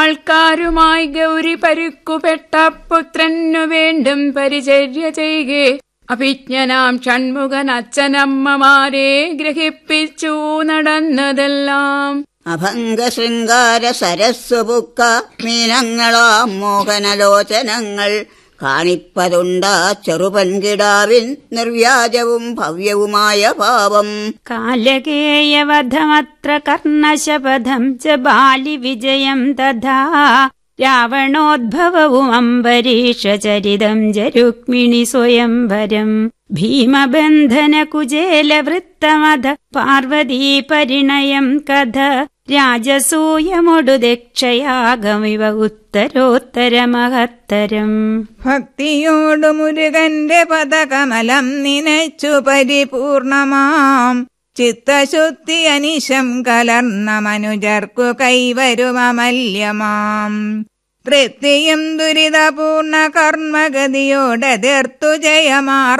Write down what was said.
ആൾക്കാരുമായി ഗൗരി പരുക്കുപെട്ട പുത്രനു വേണ്ടും പരിചര്യ ചെയ്കെ അഭിജ്ഞനാം ഷൺമുഖൻ അച്ഛനമ്മമാരെ ഗ്രഹിപ്പിച്ചു നടന്നതെല്ലാം അഭംഗ ശൃംഗാര സരസ്സുപുക്ക മീനങ്ങളാം മോഹനലോചനങ്ങൾ കാണിപ്പതുണ്ടാ ചെറുപൻകിടാവിൻ നിർവ്യാജവും ഭവ്യവുമായ ഭാവം കാലകേയവധമത്ര കർണശപഥം ച ബാലിവിജയം തഥാ രാവണോദ്ഭവവും അംബരീഷചരിതം ജരുക്മിണി സ്വയംവരം ഭീമബന്ധന കുചേലവൃത്തമധ പാർവതീ പരിണയം കഥ രാജസൂയമൊടു ദക്ഷയാഗമിവ ഉത്തരോത്തരമഹത്തരം ഭക്തിയോടു മുരുകന്റെ പദകമലം നനച്ചു പരിപൂർണമാം ചിത്തശുദ്ധി അനിശം കലർന്ന മനുജർക്കു കൈവരുമമല്യമാം തൃപ്തിയും ദുരിതപൂർണ കർമ്മഗതിയോടെതിർത്തു ജയമാർ